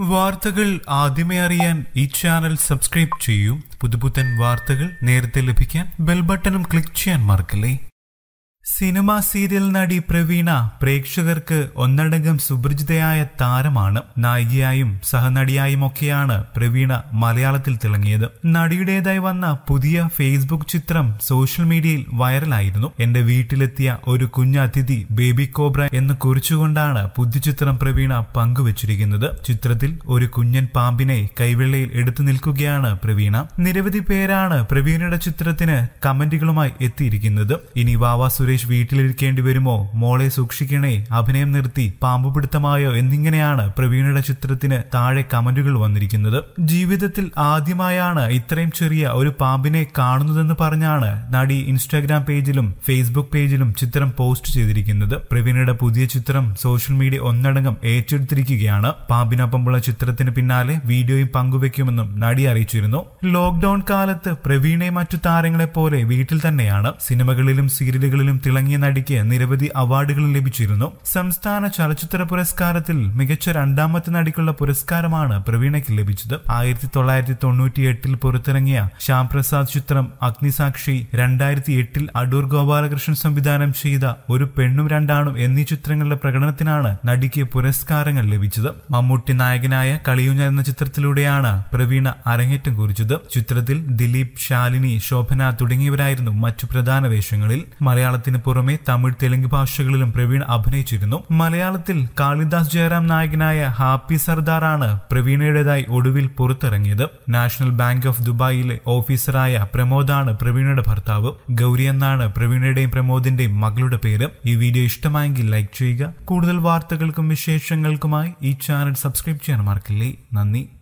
വാർത്തകൾ ആദ്യമേ അറിയാൻ ഈ ചാനൽ സബ്സ്ക്രൈബ് ചെയ്യൂ പുതുപുത്തൻ വാർത്തകൾ നേരത്തെ ലഭിക്കാൻ ബെൽ ബട്ടണും ക്ലിക്ക് ചെയ്യാൻ മറക്കല്ലേ സിനിമ സീരിയൽ നടി പ്രവീണ പ്രേക്ഷകർക്ക് ഒന്നടങ്കം സുപരിചിതയായ താരമാണ് നായികയായും സഹനടിയായും ഒക്കെയാണ് പ്രവീണ മലയാളത്തിൽ തിളങ്ങിയത് നടിയുടേതായി വന്ന പുതിയ ഫേസ്ബുക്ക് ചിത്രം സോഷ്യൽ മീഡിയയിൽ വൈറലായിരുന്നു എന്റെ വീട്ടിലെത്തിയ ഒരു കുഞ്ഞതിഥി ബേബി കോബ്ര എന്ന് കുറിച്ചുകൊണ്ടാണ് പുതിയ ചിത്രം പ്രവീണ പങ്കുവച്ചിരിക്കുന്നത് ചിത്രത്തിൽ ഒരു കുഞ്ഞൻ പാമ്പിനെ കൈവെള്ളയിൽ എടുത്തു നിൽക്കുകയാണ് പ്രവീണ നിരവധി പേരാണ് പ്രവീണയുടെ ചിത്രത്തിന് കമന്റുകളുമായി എത്തിയിരിക്കുന്നത് ഇനി വാവാ സുരേഷ് വീട്ടിലിരിക്കേണ്ടി വരുമോ മോളെ സൂക്ഷിക്കണേ അഭിനയം നിർത്തി പാമ്പുപിടുത്തമായോ എന്നിങ്ങനെയാണ് പ്രവീണയുടെ ചിത്രത്തിന് താഴെ കമന്റുകൾ വന്നിരിക്കുന്നത് ജീവിതത്തിൽ ആദ്യമായാണ് ഇത്രയും ചെറിയ ഒരു പാമ്പിനെ കാണുന്നതെന്ന് പറഞ്ഞാണ് നടി ഇൻസ്റ്റാഗ്രാം പേജിലും ഫേസ്ബുക്ക് പേജിലും ചിത്രം പോസ്റ്റ് ചെയ്തിരിക്കുന്നത് പ്രവീണയുടെ പുതിയ ചിത്രം സോഷ്യൽ മീഡിയ ഒന്നടങ്കം ഏറ്റെടുത്തിരിക്കുകയാണ് പാമ്പിനൊപ്പമുള്ള ചിത്രത്തിന് പിന്നാലെ വീഡിയോയും പങ്കുവെക്കുമെന്നും നടി അറിയിച്ചിരുന്നു ലോക്ഡൌൺ കാലത്ത് പ്രവീണയെ മറ്റു താരങ്ങളെ പോലെ വീട്ടിൽ തന്നെയാണ് സിനിമകളിലും സീരിയലുകളിലും തിളങ്ങിയ നടിക്ക് നിരവധി അവാർഡുകൾ ലഭിച്ചിരുന്നു സംസ്ഥാന ചലച്ചിത്ര പുരസ്കാരത്തിൽ മികച്ച രണ്ടാമത്തെ നടിക്കുള്ള പുരസ്കാരമാണ് പ്രവീണയ്ക്ക് ലഭിച്ചത് ആയിരത്തി തൊള്ളായിരത്തി തൊണ്ണൂറ്റി എട്ടിൽ പുറത്തിറങ്ങിയ ശ്യാം പ്രസാദ് ചിത്രം അഗ്നിസാക്ഷി രണ്ടായിരത്തി എട്ടിൽ അടൂർ ഗോപാലകൃഷ്ണൻ സംവിധാനം ചെയ്ത ഒരു പെണ്ണും രണ്ടാണും എന്നീ ചിത്രങ്ങളുടെ പ്രകടനത്തിനാണ് നടിക്ക് പുരസ്കാരങ്ങൾ ലഭിച്ചത് മമ്മൂട്ടി നായകനായ കളിയുഞ്ഞ എന്ന ചിത്രത്തിലൂടെയാണ് പ്രവീണ അരങ്ങേറ്റം കുറിച്ചത് ചിത്രത്തിൽ ദിലീപ് ശാലിനി ശോഭന തുടങ്ങിയവരായിരുന്നു മറ്റു പ്രധാന വേഷങ്ങളിൽ മലയാളത്തിന് പുറമെ തമിഴ് തെലുങ്ക് ഭാഷകളിലും പ്രവീൺ അഭിനയിച്ചിരുന്നു മലയാളത്തിൽ കാളിദാസ് ജയറാം നായകനായ ഹാപ്പി സർദാർ ആണ് പ്രവീണയുടേതായി ഒടുവിൽ പുറത്തിറങ്ങിയത് നാഷണൽ ബാങ്ക് ഓഫ് ദുബായിലെ ഓഫീസറായ പ്രമോദാണ് പ്രവീണയുടെ ഭർത്താവ് ഗൗരി എന്നാണ് പ്രവീണയുടെയും പ്രമോദിന്റെയും മകളുടെ പേര് ഈ വീഡിയോ ഇഷ്ടമായെങ്കിൽ ലൈക്ക് ചെയ്യുക കൂടുതൽ വാർത്തകൾക്കും വിശേഷങ്ങൾക്കുമായി ഈ ചാനൽ സബ്സ്ക്രൈബ് ചെയ്യാൻ മറക്കില്ലേ നന്ദി